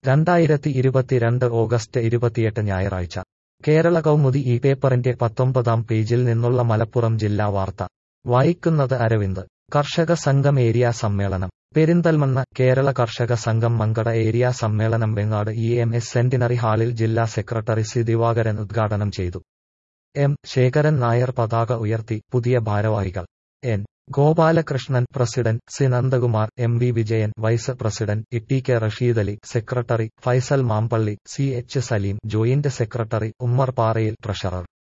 രണ്ടായിരത്തി ഇരുപത്തിരണ്ട് ഓഗസ്റ്റ് ഇരുപത്തിയെട്ട് ഞായറാഴ്ച കേരള കൗമുദി ഈ പേപ്പറിന്റെ പത്തൊമ്പതാം പേജിൽ നിന്നുള്ള മലപ്പുറം ജില്ലാ വാർത്ത വായിക്കുന്നത് അരവിന്ദ് കർഷക സംഘം ഏരിയ സമ്മേളനം പെരിന്തൽമണ്ണ കേരള കർഷക സംഘം മങ്കട ഏരിയ സമ്മേളനം Vengad E M S centenary ഹാളിൽ ജില്ലാ സെക്രട്ടറി സി ദിവാകരൻ ഉദ്ഘാടനം ചെയ്തു എം ശേഖരൻ നായർ പതാക ഉയർത്തി പുതിയ ഭാരവാഹികൾ N Gopalakrishnan president C Nandakumar M V Vijayan vice president E K Rasheedali secretary Faisal Mampally C H Saleem joint secretary Ummer Parayil treasurer